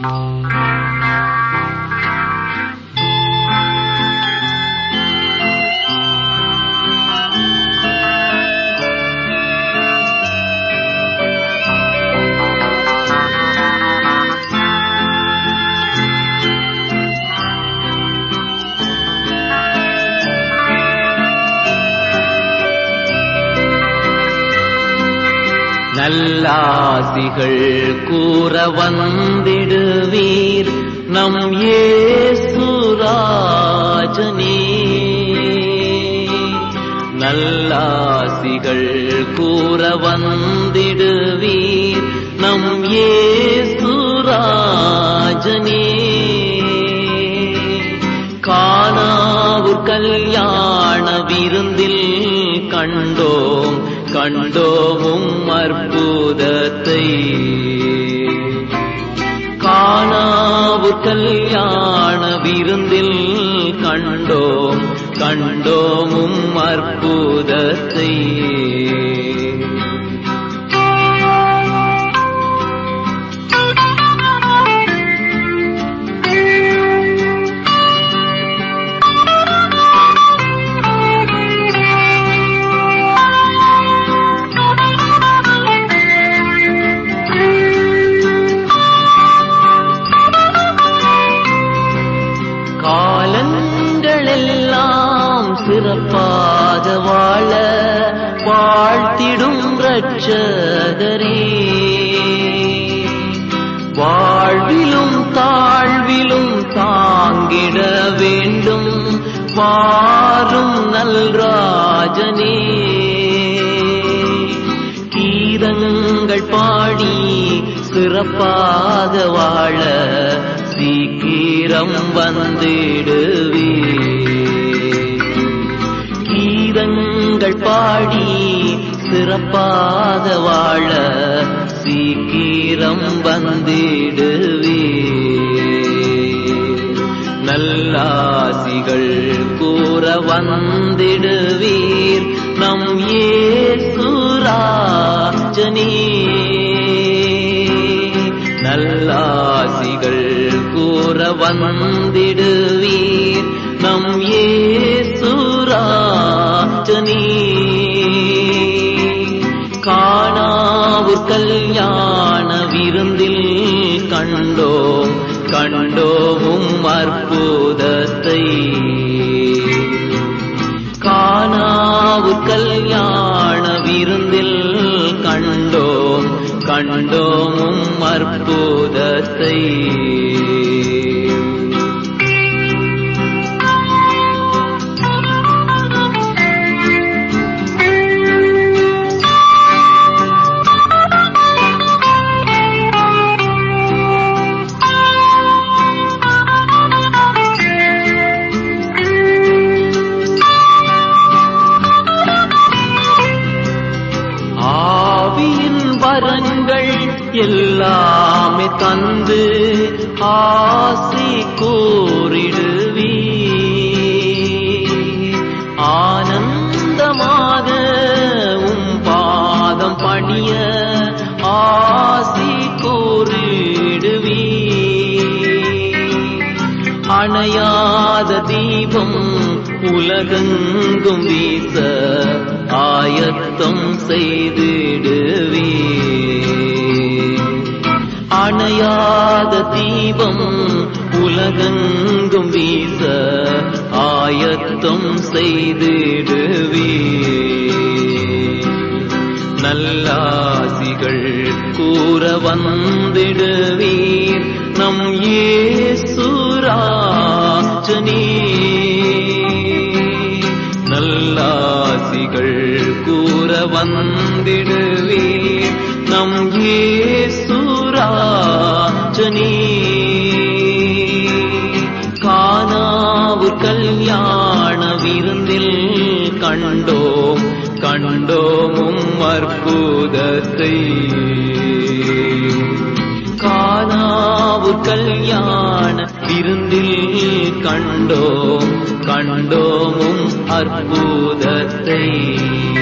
நல்லாசிகள் கூற வந்திடுவீர் நம் ஏசுராஜனே நல்லாசிகள் கூற வந்திடுவீர் நம் ஏசுராஜனே காணாவூர் கல்யாண விருந்தில் கண்டோம் கண்டோமும் அற்புதத்தை காணாவூர் கல்யாண விருந்தில் கண்டோம் கண்டோமும் அற்புதத்தை காலங்களெல்லாம் சிறப்பாக வாழ வாழ்த்திடும் இரட்சகரே வாழ்விலும் தாழ்விலும் தாங்கிட வேண்டும் வாரும் நல்ராஜனே கீதங்கள் பாடி சிறப்பாக வாழ சீக்கிரம் வந்திடுவே கீதங்கள் பாடி சிறப்பாக வாழ சீக்கிரம் வந்திடுவே நல்லாசிகள் கூற வந்திடுவீர் நம் ஏசுராஜனே நல்லாசிகள் கூற வந்திடுவீர் நம் ஏசுராஜனே காணாவூர் கல்யாண விருந்தில் கண்டோம் கண்டோமும் அற்புதத்தை காணாவூர் கல்யாண விருந்தில் கண்டோம் கண்டோமும் அற்புதத்தை ஆவியின் வரங்கள் எல்லாமே தந்து ஆசி கூறிடுவி ஆனந்தமாக உம் பாதம் பணிய ஆசி கூறிடுவி அணையாத தீபம் உலகெங்கும் வீச ஆயத்தம் செய்திடுவே அணையாத தீபம் உலகெங்கும் வீச ஆயத்தம் செய்திடுவே நல்லாசிகள் கூற வந்திடுவீர் நம் ஏசுராஜனே நல்லாசிகள் கூற வந்திடுவீர் நம் ஏசுராஜனே காணாவூர் கல்யாண விருந்தில் கண்டோம் கண்டோமும் அற்புதத்தை காணாவூர் கல்யாண விருந்தில் கண்டோம் கண்டோமும் அற்புதத்தை